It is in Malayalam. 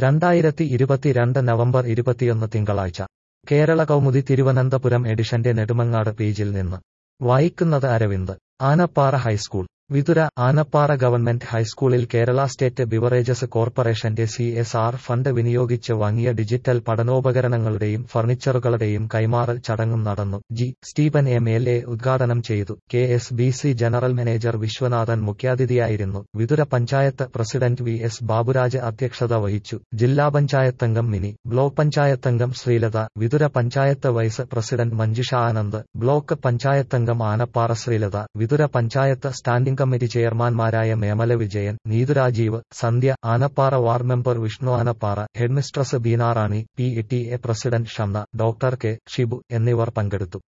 രണ്ടായിരത്തി ഇരുപത്തിരണ്ട് നവംബർ ഇരുപത്തിയൊന്ന് തിങ്കളാഴ്ച കേരള കൗമുദി തിരുവനന്തപുരം എഡിഷന്റെ നെടുമങ്ങാട് പേജിൽ നിന്ന് വായിക്കുന്നത് അരവിന്ദ് ആനപ്പാറ ഹൈസ്കൂൾ വിതുര ആനപ്പാറ ഗവൺമെന്റ് ഹൈസ്കൂളിൽ കേരള സ്റ്റേറ്റ് ബിവറേജസ് കോർപ്പറേഷന്റെ സി എസ് ആർ ഫണ്ട് വിനിയോഗിച്ച് വാങ്ങിയ ഡിജിറ്റൽ പഠനോപകരണങ്ങളുടെയും ഫർണിച്ചറുകളുടെയും കൈമാറൽ ചടങ്ങും നടന്നു G Stephen M L A ഉദ്ഘാടനം ചെയ്തു K S B C general manager Viswanathan മുഖ്യാതിഥിയായിരുന്നു Vithura panchayat president V S Baburaj അധ്യക്ഷത വഹിച്ചു ജില്ലാ പഞ്ചായത്തംഗം മിനി ബ്ലോക്ക് പഞ്ചായത്തംഗം Sreelatha Vithura panchayat vice president Manjusha Anand block പഞ്ചായത്തംഗം Anappara Sreelatha Vithura panchayat standing committee ചെയർമാൻമാരായ Memala Vijayan Neethu Rajeev Sandhya Anappara ward member Vishnu Anappara headmistress Beenarani P T A president Shamna doctor K Shibu എന്നിവർ പങ്കെടുത്തു